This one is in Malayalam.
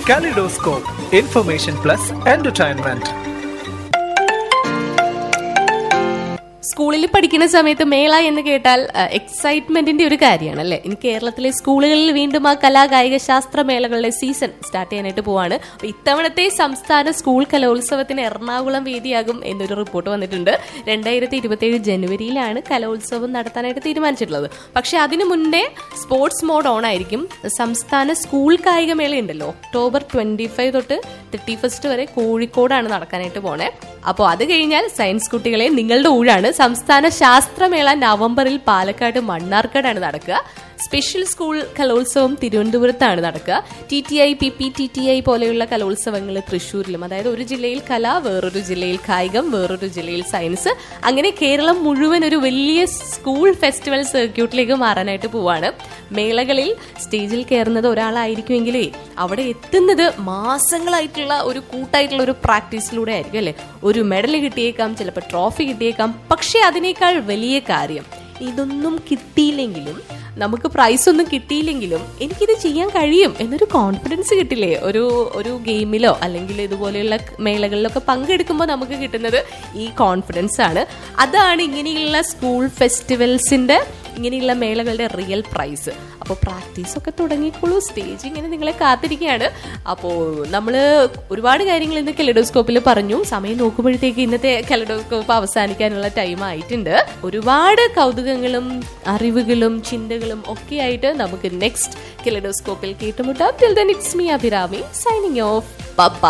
Kaleidoscope, information plus entertainment. സ്കൂളിൽ പഠിക്കുന്ന സമയത്ത് മേള എന്ന് കേട്ടാൽ എക്സൈറ്റ്മെന്റിന്റെ ഒരു കാര്യമാണ് അല്ലെ ഇനി കേരളത്തിലെ സ്കൂളുകളിൽ വീണ്ടും ആ കലാകായിക ശാസ്ത്ര മേളകളുടെ സീസൺ സ്റ്റാർട്ട് ചെയ്യാനായിട്ട് പോവാണ് അപ്പൊ ഇത്തവണത്തെ സംസ്ഥാന സ്കൂൾ കലോത്സവത്തിന് എറണാകുളം വേദിയാകും എന്നൊരു റിപ്പോർട്ട് വന്നിട്ടുണ്ട് രണ്ടായിരത്തി ഇരുപത്തിയേഴ് ജനുവരിയിലാണ് കലോത്സവം നടത്താനായിട്ട് തീരുമാനിച്ചിട്ടുള്ളത് പക്ഷെ അതിനു മുന്നേ സ്പോർട്സ് മോഡ് ഓൺ ആയിരിക്കും സംസ്ഥാന സ്കൂൾ കായികമേള ഉണ്ടല്ലോ ഒക്ടോബർ ട്വന്റി ഫൈവ് തൊട്ട് തേർട്ടി ഫസ്റ്റ് വരെ കോഴിക്കോടാണ് നടക്കാനായിട്ട് പോണേ അപ്പോൾ അത് കഴിഞ്ഞാൽ സയൻസ് കുട്ടികളെ നിങ്ങളുടെ ഊഴാണ് സംസ്ഥാന ശാസ്ത്രമേള നവംബറിൽ പാലക്കാട് മണ്ണാർക്കാടാണ് നടക്കുക സ്പെഷ്യൽ സ്കൂൾ കലോത്സവം തിരുവനന്തപുരത്താണ് നടക്കുക T T I P P T T I പോലെയുള്ള കലോത്സവങ്ങൾ തൃശ്ശൂരിലും അതായത് ഒരു ജില്ലയിൽ കല വേറൊരു ജില്ലയിൽ കായികം വേറൊരു ജില്ലയിൽ സയൻസ് അങ്ങനെ കേരളം മുഴുവൻ ഒരു വലിയ സ്കൂൾ ഫെസ്റ്റിവൽ സർക്യൂട്ടിലേക്ക് മാറാനായിട്ട് പോവാണ് മേളകളിൽ സ്റ്റേജിൽ കയറുന്നത് ഒരാളായിരിക്കുമെങ്കിലേ അവിടെ എത്തുന്നത് മാസങ്ങളായിട്ടുള്ള ഒരു കൂട്ടായിട്ടുള്ള ഒരു പ്രാക്ടീസിലൂടെ ആയിരിക്കും അല്ലെ ഒരു മെഡൽ കിട്ടിയേക്കാം ചിലപ്പോൾ ട്രോഫി കിട്ടിയേക്കാം പക്ഷെ അതിനേക്കാൾ വലിയ കാര്യം ഇതൊന്നും കിട്ടിയില്ലെങ്കിലും നമുക്ക് പ്രൈസ് ഒന്നും കിട്ടിയില്ലെങ്കിലും എനിക്കിത് ചെയ്യാൻ കഴിയും എന്നൊരു കോൺഫിഡൻസ് കിട്ടില്ലേ ഒരു ഒരു ഗെയിമിലോ അല്ലെങ്കിൽ ഇതുപോലെയുള്ള മേളകളിലൊക്കെ പങ്കെടുക്കുമ്പോൾ നമുക്ക് കിട്ടുന്നത് ഈ കോൺഫിഡൻസ് ആണ് അതാണ് ഇങ്ങനെയുള്ള സ്കൂൾ ഫെസ്റ്റിവൽസിന്റെ ഇങ്ങനെയുള്ള മേളകളുടെ റിയൽ പ്രൈസ് അപ്പോൾ പ്രാക്ടീസ് ഒക്കെ തുടങ്ങിക്കോളൂ സ്റ്റേജ് ഇങ്ങനെ നിങ്ങളെ കാത്തിരിക്കുകയാണ് അപ്പോൾ നമ്മൾ ഒരുപാട് കാര്യങ്ങൾ ഇന്ന് കെലഡോസ്കോപ്പിൽ പറഞ്ഞു സമയം നോക്കുമ്പോഴത്തേക്ക് ഇന്നത്തെ കെലഡോസ്കോപ്പ് അവസാനിക്കാനുള്ള ടൈം ആയിട്ടുണ്ട് ഒരുപാട് കൗതുകങ്ങളും അറിവുകളും ചിന്തകളും ഒക്കെ ആയിട്ട് നമുക്ക് നെക്സ്റ്റ് കെലഡോസ്കോപ്പിൽ കേട്ടുമുട്ടാം till then it's me Abhirami signing off papa